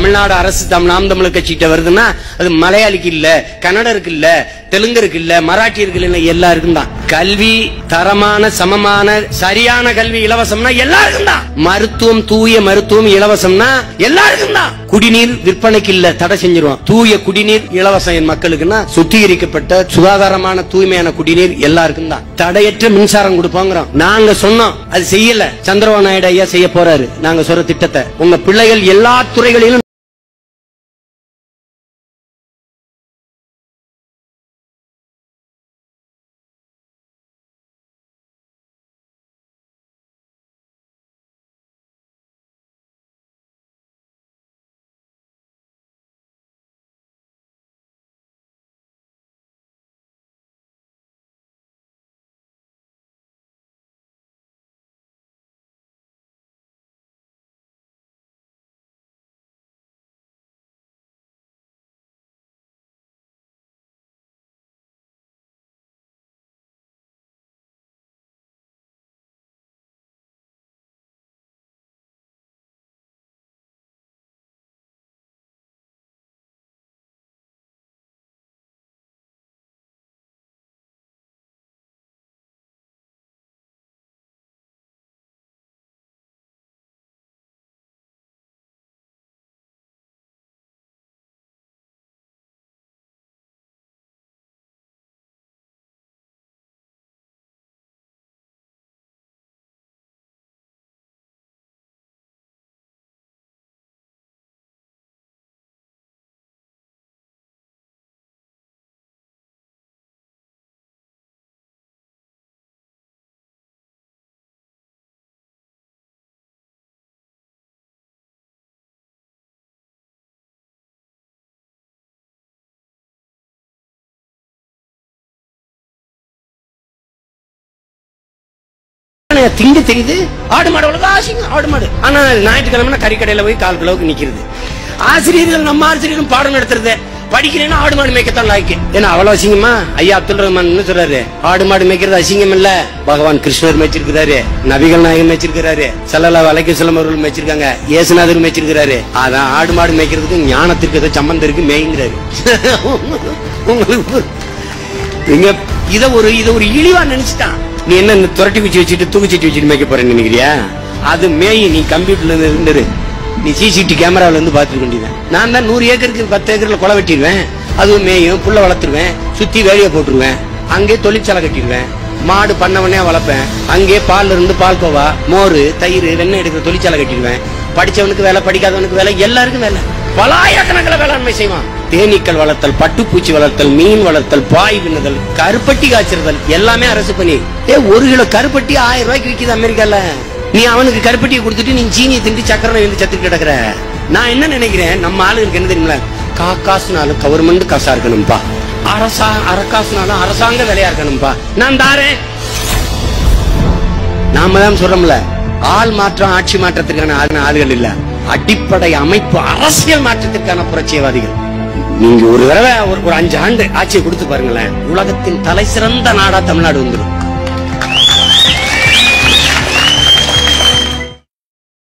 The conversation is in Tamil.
தமிழ்நாடு அரசு தம் நாம் தமிழர் கட்சிகிட்ட வருதுன்னா அது மலையாளிக்கு இல்ல கன்னடருக்கு இல்ல தெலுங்கருக்கு இல்ல மராட்டியருக்கு இல்ல எல்லாருக்கும் தான் கல்வி தரமான சமமான சரியான கல்வி இலவசம்னா எல்லாருக்கும் தான் மருத்துவம் தூய மருத்துவம் இலவசம்னா எல்லாருக்கும் தான் குடிநீர் விற்பனைக்கு இல்ல தடை செஞ்சிருவோம் தூய குடிநீர் இலவசம் என் மக்களுக்குன்னா சுத்திகரிக்கப்பட்ட சுகாதாரமான தூய்மையான குடிநீர் எல்லாருக்கும் தான் தடையற்ற மின்சாரம் கொடுப்போங்கிறோம் நாங்க சொன்னோம் அது செய்யல சந்திரபாபு நாயுடு ஐயா செய்ய போறாரு நாங்க சொல்ற திட்டத்தை உங்க பிள்ளைகள் எல்லா துறைகளிலும் திங்க தெரியுது ஆடு மாடு அவ்வளவு ஆசைங்க ஆடு மாடு ஆனா ஞாயிற்றுக்கிழமை கறிக்கடையில போய் கால் கிலோவுக்கு நிக்கிறது ஆசிரியர்கள் நம்ம ஆசிரியரும் பாடம் நடத்துறது படிக்கிறேன்னா ஆடு மாடு மேய்க்கத்தான் லாய்க்கு ஏன்னா அவ்வளவு அசிங்கமா ஐயா அப்துல் ரஹ்மான் என்ன சொல்றாரு ஆடு மாடு மேய்க்கிறது அசிங்கம் இல்ல பகவான் கிருஷ்ணர் மேய்ச்சிருக்கிறாரு நபிகள் நாயகன் மேய்ச்சிருக்கிறாரு சல்லல்லா வலைக்கு செல்லம் அவர்கள் மேய்ச்சிருக்காங்க ஏசுநாதர் மேய்ச்சிருக்கிறாரு அதான் ஆடு மாடு மேய்க்கிறதுக்கு ஞானத்திற்கு ஏதோ சம்பந்தம் இருக்கு மேய்ங்கிறாரு உங்களுக்கு புரி- இங்க இத ஒரு இத ஒரு இழிவா நினைச்சிட்டான் நீ என்ன இந்த துரட்டி குச்சி வச்சுட்டு தூக்குச்சட்டி வச்சுட்டு மேய்க்க போறேன்னு நினைக்கிறியா அது மேய் நீ கம்ப்யூட்டர்ல இருந்து இருந்துரு நீ சிசிடி கேமரால இருந்து பாத்துக்க வேண்டியதான் நான் தான் நூறு ஏக்கருக்கு பத்து ஏக்கர்ல கொலை வெட்டிடுவேன் அதுவும் மேயும் புள்ள வளர்த்துருவேன் சுத்தி வேலையை போட்டுருவேன் அங்கே தொழிற்சாலை கட்டிடுவேன் மாடு பண்ணவனே வளர்ப்பேன் அங்கே பால்ல இருந்து பால் கோவா மோர் தயிர் வெண்ணெய் எடுக்கிற தொழிற்சாலை கட்டிடுவேன் படிச்சவனுக்கு வேலை படிக்காதவனுக்கு வேலை எல்லாருக்கும் வேலை பலாயிரக்கணக்கில் வேளாண்மை செய்வான் தேனீக்கள் வளர்த்தல் பட்டுப்பூச்சி வளர்த்தல் மீன் வளர்த்தல் பாய் பின்னுதல் கருப்பட்டி காய்ச்சிருதல் எல்லாமே அரசு பணி ஏ ஒரு கிலோ கருப்பட்டி ஆயிரம் ரூபாய்க்கு விக்குது அமெரிக்கால நீ அவனுக்கு கருப்பட்டியை கொடுத்துட்டு நீ சீனியை திண்டி சக்கரை வந்து சத்து கிடக்குற நான் என்ன நினைக்கிறேன் நம்ம ஆளுங்களுக்கு என்ன தெரியுமில கா காசுனாலும் கவர்மெண்ட் காசா இருக்கணும்பா அரசா அரக்காசுனாலும் அரசாங்க வேலையா இருக்கணும்பா நான் தாரேன் நாம தான் சொல்றோம்ல ஆள் மாற்றம் ஆட்சி மாற்றத்திற்கான ஆள்- ஆளுகள் இல்ல அடிப்படை அமைப்பு அரசியல் மாற்றத்திற்கான புரட்சியவாதிகள் நீங்க ஒரு தடவை ஒரு ஒரு அஞ்சு ஆண்டு ஆட்சியை கொடுத்து பாருங்களேன் உலகத்தின் தலை சிறந்த நாடா தமிழ்நாடு வந்துடும்